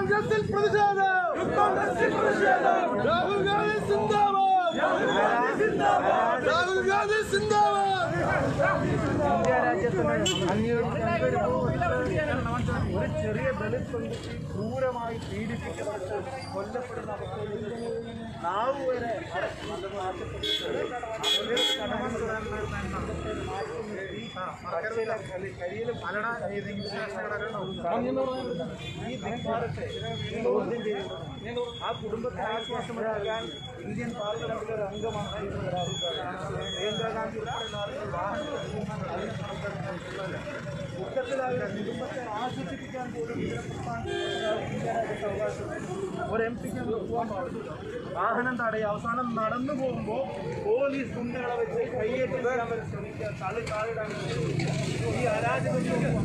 കോൺഗ്രസിൽ പ്രതിഷേധം രാഹുൽ ഗാന്ധി സിന്ദാബാദ് രാഹുൽ ഗാന്ധി സിന്ദാബാദ് ഇന്ത്യ രാജ്യത്തിന് ഒരു ചെറിയ ദളിത് പെൺകുട്ടി ക്രൂരമായി പീഡിപ്പിക്കപ്പെട്ട് കൊല്ലപ്പെടുന്ന അവസ്ഥയിൽ നാവ് വരെ അടക്കുന്നത് കരിയിൽ പലട ഈ ധിക്കാരത്തെ ചോദ്യം ചെയ്യുന്നത് ആ കുടുംബത്തെ ആശ്വാസമാക്കാൻ ഇന്ത്യൻ പാർലമെന്റിലെ ഒരു അംഗമാണ് രാഹുൽ ഗാന്ധി പ്രിയങ്ക ഗാന്ധി ഉൾപ്പെടെയുള്ള ആളുകൾ വാഹനത്തിൽ കൂട്ടത്തിലായ കുടുംബത്തെ ആശ്വസിപ്പിക്കാൻ പോലും ഇതിനെ പ്രസ്ഥാനത്തിന് ഇന്ത്യ രാജ്യത്ത് അവകാശമുണ്ട് ഒരു എം പിക്ക് പോകാൻ പാടില്ല വാഹനം തടയുക അവസാനം നടന്നു പോകുമ്പോൾ പോലീസ് ഗുണ്ടകളെ വെച്ച് കയ്യേറ്റി വരാൻ വരെ ശ്രമിക്കുക തള്ളി താഴെയിടാൻ ശ്രമിക്കുക. ഈ അരാജകത്വം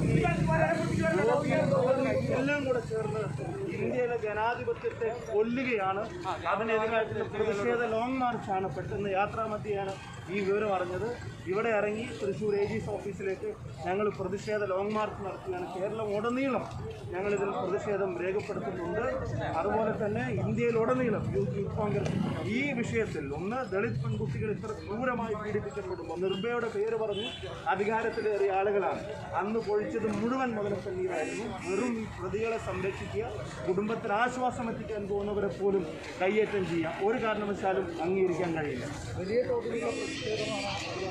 എല്ലാം കൂടെ ചേർന്ന് ഇന്ത്യയിലെ ജനാധിപത്യത്തെ കൊല്ലുകയാണ് അതിനെതിരായിട്ടുള്ള പ്രതിഷേധ ലോങ് മാർച്ചാണ് പെട്ടെന്ന് യാത്രാമധ്യയാണ് ഈ വിവരം അറിഞ്ഞത് ഇവിടെ ഇറങ്ങി തൃശ്ശൂർ എ ജി ഓഫീസിലേക്ക് ഞങ്ങൾ പ്രതിഷേധ ലോങ് മാർച്ച് നടത്തുകയാണ് കേരളം ഉടനീളം ഞങ്ങളിതിൽ പ്രതിഷേധം രേഖപ്പെടുത്തുന്നുണ്ട് അതുപോലെ തന്നെ ഇന്ത്യയിലുടനീളം യൂത്ത് യൂത്ത് കോൺഗ്രസ് ഈ വിഷയത്തിൽ ഒന്ന് ദളിത് പെൺകുട്ടികൾ ഇത്ര ക്രൂരമായി പീഡിപ്പിക്കപ്പെടുമ്പോൾ നിർഭയയുടെ പേര് പറഞ്ഞ് അധികാരത്തിലേറിയ ആളുകളാണ് അന്ന് പൊഴിച്ചത് മുഴുവൻ മുതലക്കണ്ണീരായിരുന്നു വെറും ഈ പ്രതികളെ സംരക്ഷിക്കുക കുടുംബത്തിന് ആശ്വാസം എത്തിക്കാൻ പോകുന്നവരെ പോലും കയ്യേറ്റം ചെയ്യാം ഒരു കാരണവശാലും അംഗീകരിക്കാൻ കഴിയില്ല വലിയ തോതിലുള്ള പ്രതിഷേധമാണ്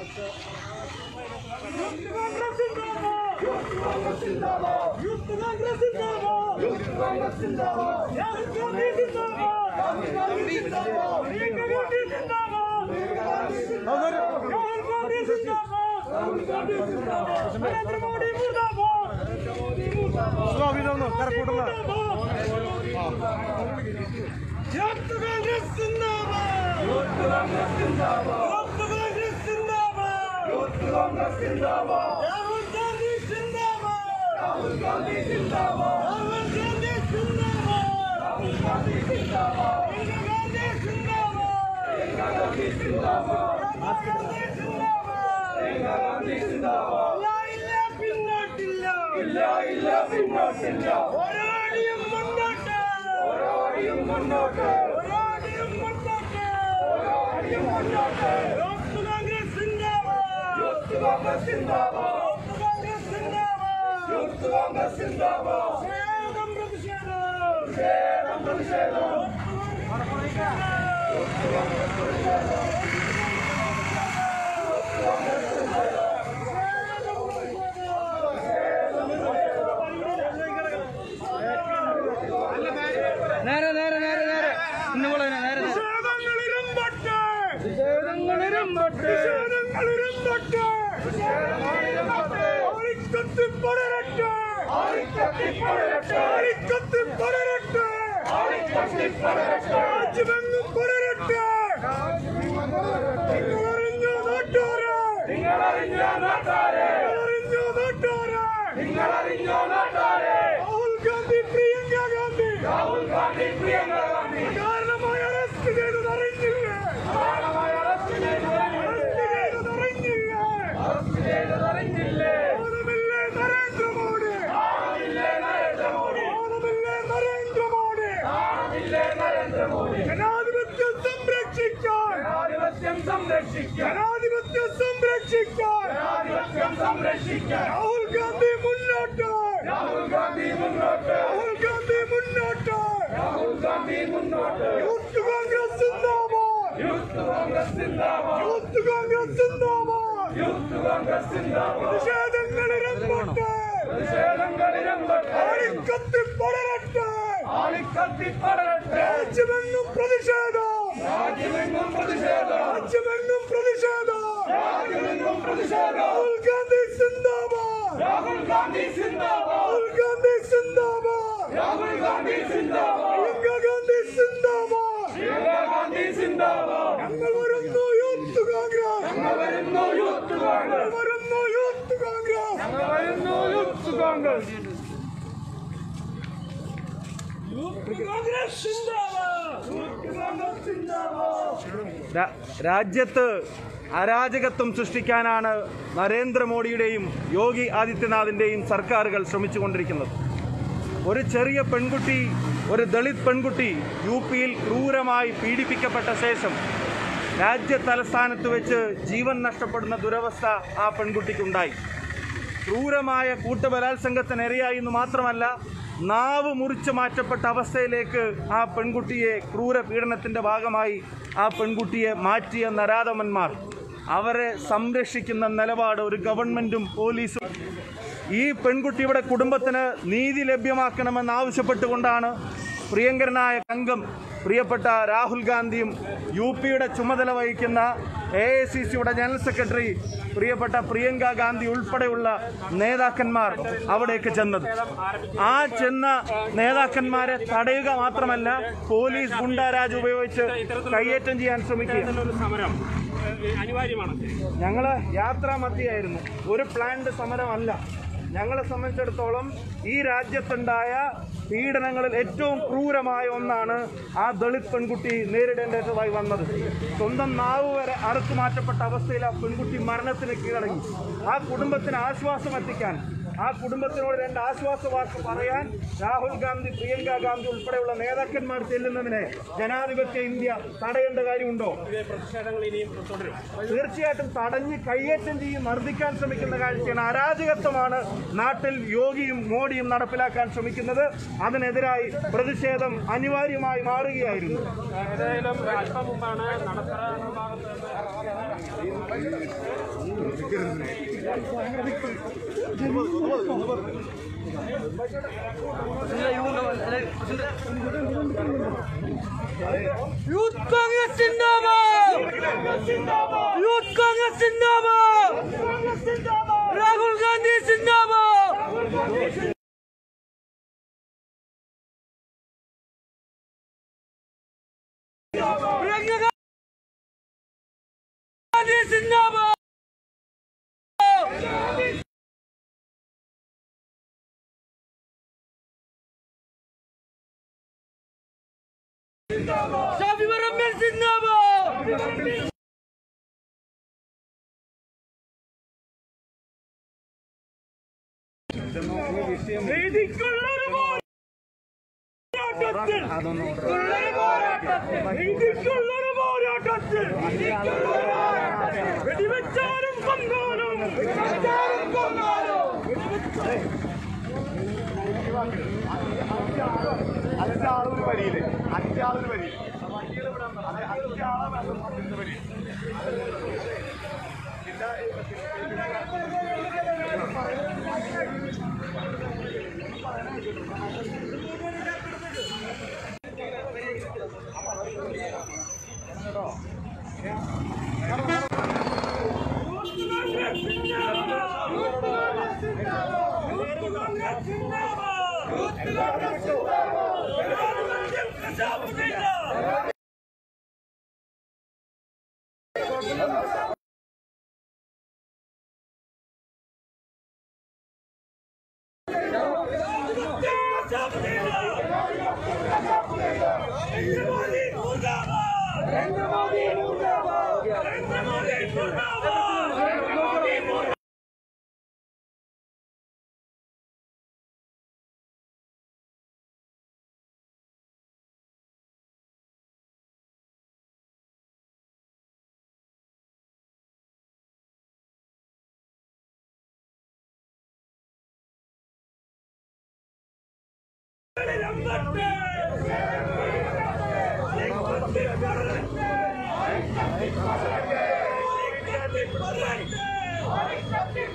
നേരെ നേരെ നേരെ നേരെ ഇന്ന് പോലെ തന്നെ നേരെ നേരെ രാഹുൽ ഗാന്ധി പ്രിയങ്ക ഗാന്ധി രാഹുൽ ഗാന്ധി പ്രിയങ്ക ഗാന്ധി കാരണമായി അറസ്റ്റ് ചെയ്തത് അറിഞ്ഞില്ലേ അറസ്റ്റ് ചെയ്തത് അറിഞ്ഞില്ലേ ഓണമില്ലേ നരേന്ദ്രമോദി ഓണമില്ലേ നരേന്ദ്രമോദി ജനാധിപത്യം സംരക്ഷിക്കാൻ ജനാധിപത്യം സംരക്ഷിക്കാൻ ജനാധിപത്യം സംരക്ഷിക്കാൻ ജനാധിപത്യം സംരക്ഷിക്കാൻ രാഹുൽ ഗാന്ധി മുന്നോട്ട് രാഹുൽ ഗാന്ധി മുന്നോട്ട് രാഹുൽ ഗാന്ധി മുന്നോട്ട് രാഹുൽ ഗാന്ധി മുന്നോട്ട് യൂത്ത് കോൺഗ്രസ് സിന്ദാബാദ് യൂത്ത് കോൺഗ്രസ് സിന്ദാബാദ് യൂത്ത് കോൺഗ്രസ് സിന്ദാബാദ് യൂത്ത് കോൺഗ്രസ് സിന്ദാബാദ് പ്രതിഷേധങ്ങളിരമ്പട്ടെ പ്രതിഷേധങ്ങളിരമ്പട്ടെ ആളിക്കത്തി പടരട്ടെ ആളിക്കത്തി പടരട്ടെ രാജ്യമെങ്ങും പ്രതിഷേധം രാജ്യമെങ്ങും പ്രതിഷേധം രാജ്യമെങ്ങും പ്രതിഷേധം രാജ്യമെങ്ങും പ്രതിഷേധം രാഹുൽ ഗാന്ധി സിന്ദാബാദ് രാഹുൽ ഗാന്ധി സിന്ദാബാദ് രാഹുൽ ഗാന്ധി സിന്ദാബാദ് രാഹുൽ ഗാന്ധി സിന്ദാബാദ് പ്രിയങ്ക ഗാന്ധി സിന്ദാബാദ് പ്രിയങ്ക ഗാന്ധി സിന്ദാബാദ് ഞങ്ങൾ വരുന്നു യൂത്ത് കോൺഗ്രസ് ഞങ്ങൾ വരുന്നു യൂത്ത് കോൺഗ്രസ് വരുന്നു യൂത്ത് കോൺഗ്രസ് ഞങ്ങൾ വരുന്നു യൂത്ത് കോൺഗ്രസ് യൂത്ത് കോൺഗ്രസ് സിന്ദാബാദ് യൂത്ത് കോൺഗ്രസ് സിന്ദാബാദ് രാ- രാജ്യത്ത് അരാജകത്വം സൃഷ്ടിക്കാനാണ് നരേന്ദ്രമോദിയുടെയും യോഗി ആദിത്യനാഥിൻ്റെയും സർക്കാരുകൾ ശ്രമിച്ചുകൊണ്ടിരിക്കുന്നത് ഒരു ചെറിയ പെൺകുട്ടി ഒരു ദളിത് പെൺകുട്ടി യു പിയിൽ ക്രൂരമായി പീഡിപ്പിക്കപ്പെട്ട ശേഷം രാജ്യ തലസ്ഥാനത്ത് വെച്ച് ജീവൻ നഷ്ടപ്പെടുന്ന ദുരവസ്ഥ ആ പെൺകുട്ടിക്കുണ്ടായി ക്രൂരമായ കൂട്ടബലാത്സംഗത്തിന് ഇരയായി എന്ന് മാത്രമല്ല നാവ് മുറിച്ചു മാറ്റപ്പെട്ട അവസ്ഥയിലേക്ക് ആ പെൺകുട്ടിയെ ക്രൂര പീഡനത്തിൻ്റെ ഭാഗമായി ആ പെൺകുട്ടിയെ മാറ്റിയ നരാധമന്മാർ അവരെ സംരക്ഷിക്കുന്ന നിലപാട് ഒരു ഗവൺമെൻറ്റും പോലീസും ഈ പെൺകുട്ടിയുടെ കുടുംബത്തിന് നീതി ലഭ്യമാക്കണമെന്ന് ആവശ്യപ്പെട്ടുകൊണ്ടാണ് പ്രിയങ്കരനായ അംഗം പ്രിയപ്പെട്ട രാഹുൽ ഗാന്ധിയും യു പിയുടെ ചുമതല വഹിക്കുന്ന എ ഐ സി സിയുടെ ജനറൽ സെക്രട്ടറി പ്രിയപ്പെട്ട പ്രിയങ്ക ഗാന്ധി ഉൾപ്പെടെയുള്ള നേതാക്കന്മാർ അവിടേക്ക് ചെന്നത് ആ ചെന്ന നേതാക്കന്മാരെ തടയുക മാത്രമല്ല പോലീസ് ഗുണ്ടാരാജ് ഉപയോഗിച്ച് കയ്യേറ്റം ചെയ്യാൻ ശ്രമിക്കുക ഒരു സമരം ഏഹ്, അനിവാര്യമാണ് ഞങ്ങൾ യാത്രാ മധ്യയായിരുന്നു ഒരു പ്ലാൻഡ് സമരമല്ല ഞങ്ങളെ സംബന്ധിച്ചിടത്തോളം ഈ രാജ്യത്തുണ്ടായ പീഡനങ്ങളിൽ ഏറ്റവും ക്രൂരമായ ഒന്നാണ് ആ ദളിത് പെൺകുട്ടി നേരിടേണ്ടതായി വന്നത് സ്വന്തം നാവ് വരെ അറുത്തു മാറ്റപ്പെട്ട അവസ്ഥയിൽ ആ പെൺകുട്ടി മരണത്തിന് കീഴടങ്ങി ആ കുടുംബത്തിന് ആശ്വാസം എത്തിക്കാൻ ആ കുടുംബത്തിനോട് രണ്ട് ആശ്വാസ വാക്ക് പറയാൻ രാഹുൽ ഗാന്ധി പ്രിയങ്ക ഗാന്ധി ഉൾപ്പെടെയുള്ള നേതാക്കന്മാർ ചെല്ലുന്നതിനെ ജനാധിപത്യ ഇന്ത്യ തടയേണ്ട കാര്യമുണ്ടോ പ്രതിഷേധങ്ങൾ ഇനിയും തുടരും തീർച്ചയായിട്ടും തടഞ്ഞ് കയ്യേറ്റം ചെയ്യും മർദ്ദിക്കാൻ ശ്രമിക്കുന്ന കാഴ്ചയാണ് അരാജകത്വമാണ് നാട്ടിൽ യോഗിയും മോഡിയും നടപ്പിലാക്കാൻ ശ്രമിക്കുന്നത് അതിനെതിരായി പ്രതിഷേധം അനിവാര്യമായി മാറുകയായിരുന്നു ഏതായാലും അല്പം മുമ്പാണ് നടത്തറ ഭാഗത്ത് യൂത്ത് കോൺഗ്രസ് സിന്ദാബാദ് യൂത്ത് കോൺഗ്രസ് സിന്ദാബാദ് രാഹുൽ ഗാന്ധി സിന്ദാബാദ് പ്രിയങ്ക ഗാന്ധി സിന്ദാബാദ് ഷാഫി പറമ്പിൽ സിന്ദാബാദ് നീതിക്കുള്ളൊരു പോരാട്ടത്തിൽ ഉള്ളൊരു പോരാട്ടത്തിൽ നീതിക്കുള്ളൊരു പോരാട്ടത്തിൽ വെടിവെച്ചാലും കൊന്നാലും വെടിവെച്ചാലും കൊന്നാലും അഞ്ചാളൊരു വരിയില് അഞ്ചാളൊരു വരി അത് അഞ്ചാളെ വേണ്ട വരി Thank you.